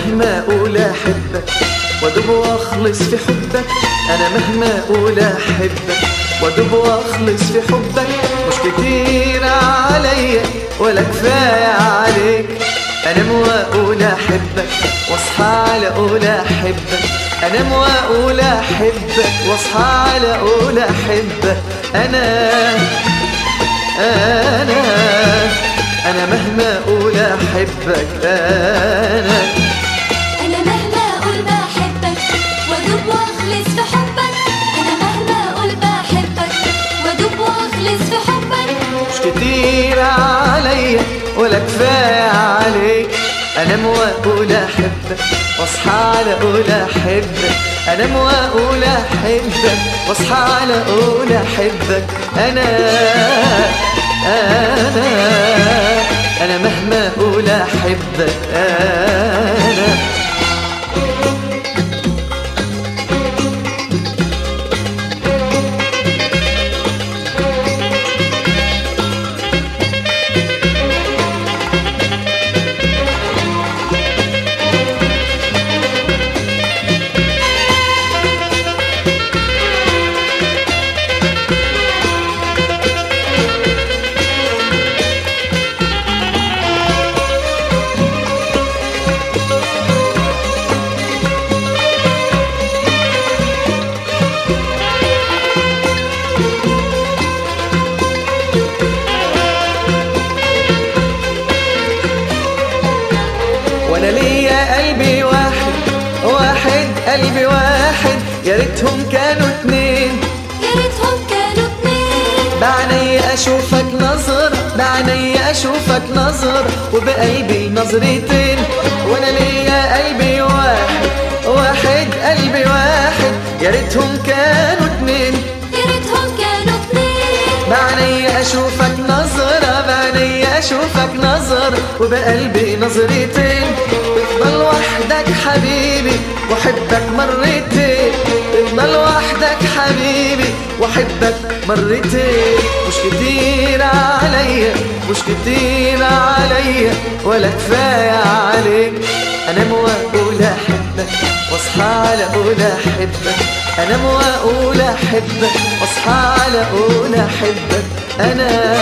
مهما اقول احبك وادوب واخلص في حبك انا مهما اقول احبك وادوب واخلص في حبك مش كتير عليا ولا كفايه عليك انام واقول احبك واصحى على اقول احبك انام واقول احبك واصحى على اقول احبك انا انا انا مهما اقول احبك انا أنا مهما أقول بحبك وأدوب وأخلص في حبك أنا مهما أقول بحبك وأدوب وأخلص في حبك مش كتير عليا ولا كفاية عليك أنام وأقول أحبك وأصحى على أقول أحبك أنام وأقول أحبك وأصحى على أقول أحبك أنا أنا أنا مهما أقول أحبك أنا وانا ليا قلبي واحد واحد قلبي واحد يا ريتهم كانوا اتنين يا ريتهم كانوا اتنين بعني اشوفك نظر بعني اشوفك نظر وبقلبي نظرتين وانا ليا قلبي واحد واحد قلبي واحد يا ريتهم كانوا اتنين يا ريتهم كانوا اتنين بعني اشوفك نظرة بعني اشوفك نظر وبقلبي نظرتين تفضل وحدك حبيبي واحبك مرتين تفضل وحدك حبيبي واحبك مرتين مش كتير عليا مش كتير عليا ولا كفاية عليك انام واقول احبك واصحى على اقول احبك انام واقول احبك واصحى على اقول احبك انا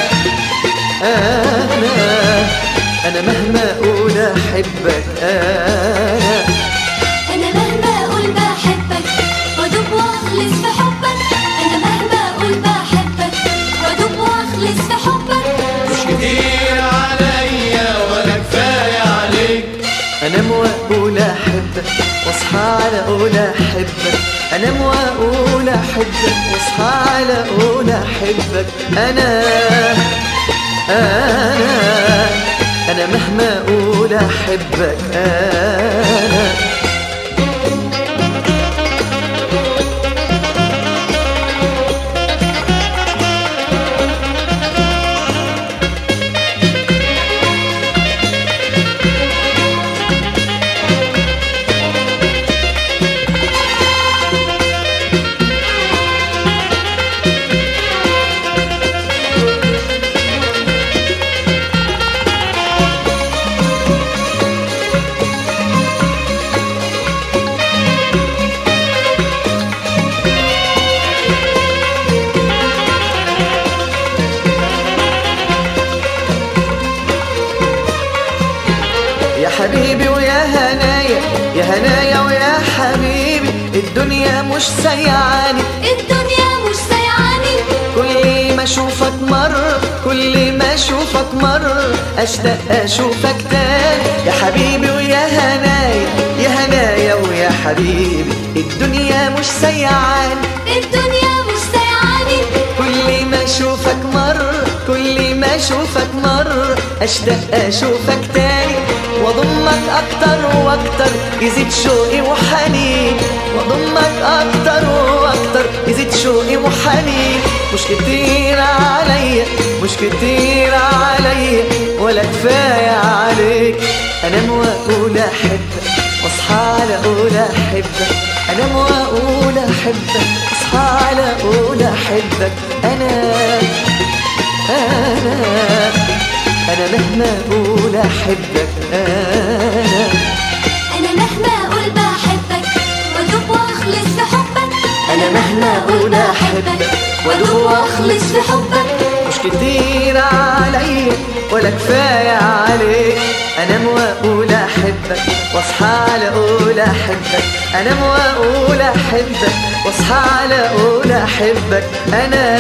انا انا مهما اقول احبك انا أنا مهما أقول بحبك وأدوب وأخلص في حبك أنا مهما أقول بحبك وأدوب وأخلص في حبك مش كتير عليا ولا كفاية عليك انام واقول احبك واصحى على اقول احبك انام واقول احبك واصحى على اقول احبك انا انا انا مهما اقول احبك انا يا حبيبي ويا هنايا يا هنايا ويا حبيبي الدنيا مش سيعاني الدنيا مش سيعاني كل ما اشوفك مرة كل ما اشوفك مرة اشتاق اشوفك تاني يا حبيبي ويا هنايا يا هنايا ويا حبيبي الدنيا مش سيعاني الدنيا مش سيعاني كل ما اشوفك مرة كل ما اشوفك مرة اشتاق اشوفك تاني واضمك اكتر واكتر يزيد شوقي وحنين واضمك اكتر واكتر يزيد شوقي وحنين مش كتير عليا مش كتير عليا ولا كفاية عليك انام واقول احبك واصحى على اقول احبك انام واقول احبك اصحى على اقول احبك انا انا انا مهما اقول احبك انا حبك مش كتير عليا ولا كفاية عليك انام واقول احبك واصحى على اقول احبك انام واقول احبك واصحى على اقول احبك انا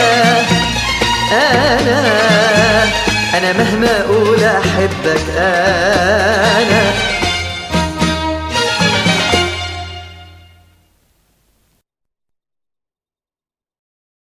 انا انا مهما اقول احبك انا